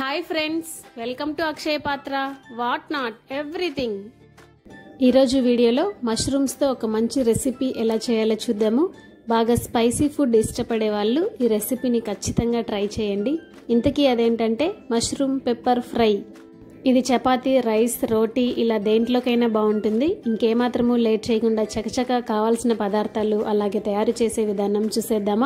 hi friends welcome to Akshaya Patra what not everything ఈరోజు వీడియోలో మష్రూమ్స్తో ఒక మంచి రెసిపీ ఎలా చేయాలో చూద్దాము బాగా స్పైసీ ఫుడ్ ఇష్టపడే వాళ్ళు ఈ రెసిపీని ఖచ్చితంగా ట్రై చేయండి ఇంతకీ అదేంటంటే మష్రూమ్ పెప్పర్ ఫ్రై ఇది చపాతీ రైస్ రోటీ ఇలా దేంట్లోకైనా బాగుంటుంది ఇంకేమాత్రము లేట్ చేయకుండా చకచక కావాల్సిన పదార్థాలు అలాగే తయారు చేసే విధానం చూసేద్దామా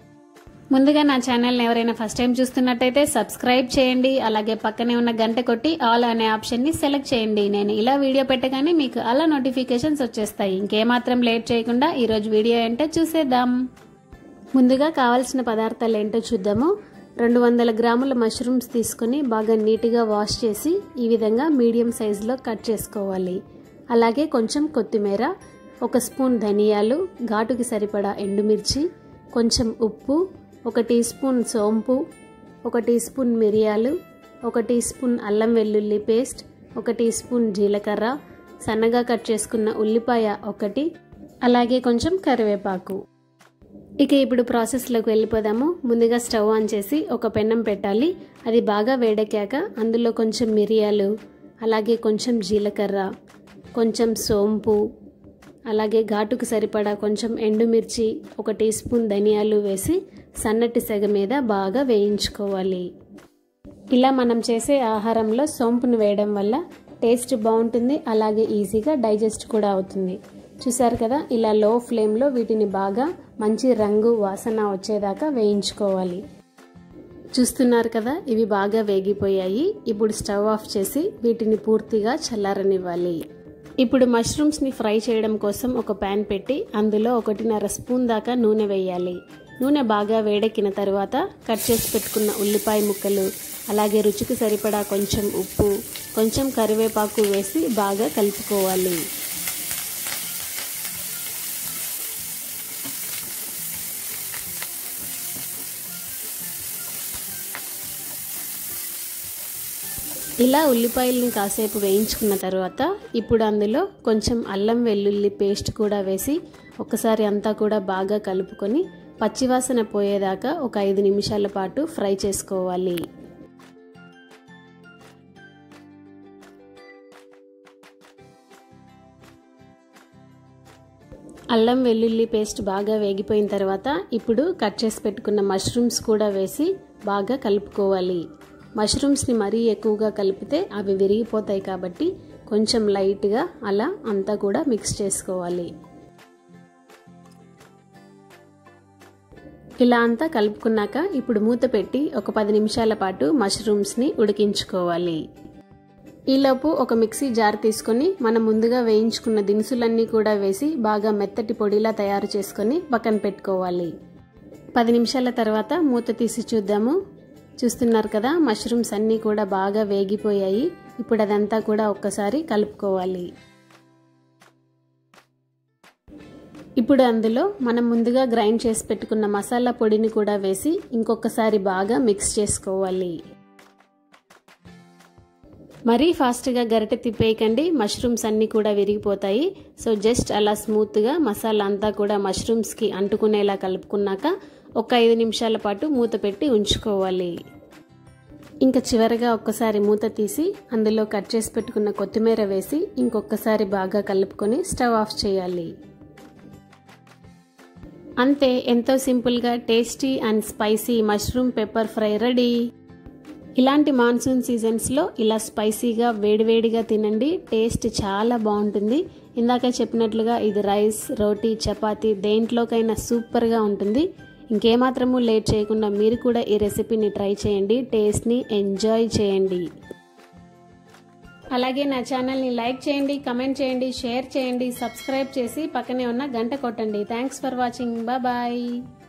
ముందుగా నా ఛానల్ని ఎవరైనా ఫస్ట్ టైం చూస్తున్నట్టయితే సబ్స్క్రైబ్ చేయండి అలాగే పక్కనే ఉన్న గంట కొట్టి ఆల్ అనే ఆప్షన్ని సెలెక్ట్ చేయండి నేను ఇలా వీడియో పెట్టగానే మీకు అలా నోటిఫికేషన్స్ వచ్చేస్తాయి ఇంకేమాత్రం లేట్ చేయకుండా ఈరోజు వీడియో ఏంటో చూసేద్దాం ముందుగా కావాల్సిన పదార్థాలు ఏంటో చూద్దాము రెండు వందల గ్రాముల మష్రూమ్స్ తీసుకొని బాగా నీట్గా వాష్ చేసి ఈ విధంగా మీడియం సైజులో కట్ చేసుకోవాలి అలాగే కొంచెం కొత్తిమీర ఒక స్పూన్ ధనియాలు ఘాటుకి సరిపడా ఎండుమిర్చి కొంచెం ఉప్పు ఒక టీ స్పూన్ సోంపు ఒక టీ స్పూన్ మిరియాలు ఒక టీ స్పూన్ అల్లం వెల్లుల్లి పేస్ట్ ఒక టీ స్పూన్ జీలకర్ర సన్నగా కట్ చేసుకున్న ఉల్లిపాయ ఒకటి అలాగే కొంచెం కరివేపాకు ఇక ఇప్పుడు ప్రాసెస్లోకి వెళ్ళిపోదాము ముందుగా స్టవ్ ఆన్ చేసి ఒక పెన్నం పెట్టాలి అది బాగా వేడెక్కాక అందులో కొంచెం మిరియాలు అలాగే కొంచెం జీలకర్ర కొంచెం సోంపు అలాగే ఘాటుకు సరిపడా కొంచెం ఎండుమిర్చి ఒక టీ స్పూన్ ధనియాలు వేసి సన్నటి సెగ మీద బాగా వేయించుకోవాలి ఇలా మనం చేసే ఆహారంలో సోంపును వేయడం వల్ల టేస్ట్ బాగుంటుంది అలాగే ఈజీగా డైజెస్ట్ కూడా అవుతుంది చూసారు కదా ఇలా లో ఫ్లేమ్లో వీటిని బాగా మంచి రంగు వాసన వచ్చేదాకా వేయించుకోవాలి చూస్తున్నారు కదా ఇవి బాగా వేగిపోయాయి ఇప్పుడు స్టవ్ ఆఫ్ చేసి వీటిని పూర్తిగా చల్లారనివ్వాలి ఇప్పుడు మష్రూమ్స్ని ఫ్రై చేయడం కోసం ఒక ప్యాన్ పెట్టి అందులో ఒకటిన్నర స్పూన్ దాకా నూనె వేయాలి నూనె బాగా వేడెక్కిన తర్వాత కట్ చేసి పెట్టుకున్న ఉల్లిపాయ ముక్కలు అలాగే రుచికి సరిపడా కొంచెం ఉప్పు కొంచెం కరివేపాకు వేసి బాగా కలుపుకోవాలి ఇలా ఉల్లిపాయల్ని కాసేపు వేయించుకున్న తర్వాత ఇప్పుడు అందులో కొంచెం అల్లం వెల్లుల్లి పేస్ట్ కూడా వేసి ఒకసారి అంతా కూడా బాగా కలుపుకొని పచ్చివాసన పోయేదాకా ఒక ఐదు నిమిషాల పాటు ఫ్రై చేసుకోవాలి అల్లం వెల్లుల్లి పేస్ట్ బాగా వేగిపోయిన తర్వాత ఇప్పుడు కట్ చేసి పెట్టుకున్న మష్రూమ్స్ కూడా వేసి బాగా కలుపుకోవాలి మష్రూమ్స్ని మరీ ఎక్కువగా కలిపితే అవి విరిగిపోతాయి కాబట్టి కొంచెం లైట్గా అలా అంతా కూడా మిక్స్ చేసుకోవాలి ఇలా అంతా కలుపుకున్నాక ఇప్పుడు మూత పెట్టి ఒక పది నిమిషాల పాటు మష్రూమ్స్ని ఉడికించుకోవాలి ఈలోపు ఒక మిక్సీ జార్ తీసుకొని మనం ముందుగా వేయించుకున్న దినుసులన్నీ కూడా వేసి బాగా మెత్తటి పొడిలా తయారు చేసుకొని పక్కన పెట్టుకోవాలి పది నిమిషాల తర్వాత మూత తీసి చూద్దాము చూస్తున్నారు కదా మష్రూమ్స్ అన్నీ కూడా బాగా వేగిపోయాయి ఇప్పుడు అదంతా కూడా ఒక్కసారి కలుపుకోవాలి ఇప్పుడు అందులో మనం ముందుగా గ్రైండ్ చేసి పెట్టుకున్న మసాలా పొడిని కూడా వేసి ఇంకొకసారి బాగా మిక్స్ చేసుకోవాలి మరీ ఫాస్ట్గా గరిటె తిప్పేయకండి మష్రూమ్స్ అన్నీ కూడా విరిగిపోతాయి సో జస్ట్ అలా స్మూత్గా మసాలా అంతా కూడా మష్రూమ్స్కి అంటుకునేలా కలుపుకున్నాక ఒక ఐదు నిమిషాల పాటు మూత పెట్టి ఉంచుకోవాలి ఇంకా చివరిగా ఒక్కసారి మూత తీసి అందులో కట్ చేసి పెట్టుకున్న కొత్తిమీర వేసి ఇంకొకసారి బాగా కలుపుకొని స్టవ్ ఆఫ్ చేయాలి అంతే ఎంతో సింపుల్గా tasty and spicy mushroom pepper fry ready ఇలాంటి మాన్సూన్ సీజన్స్లో ఇలా స్పైసీగా వేడివేడిగా తినండి టేస్ట్ చాలా బాగుంటుంది ఇందాక చెప్పినట్లుగా ఇది రైస్ రోటీ చపాతీ దేంట్లోకైనా సూపర్గా ఉంటుంది ఇంకేమాత్రము లేట్ చేయకుండా మీరు కూడా ఈ రెసిపీని ట్రై చేయండి టేస్ట్ని ఎంజాయ్ చేయండి అలాగే నా ఛానల్ని లైక్ చేయండి కమెంట్ చేయండి షేర్ చేయండి సబ్స్క్రైబ్ చేసి పక్కనే ఉన్న గంట కొట్టండి థ్యాంక్స్ ఫర్ వాచింగ్ బాయ్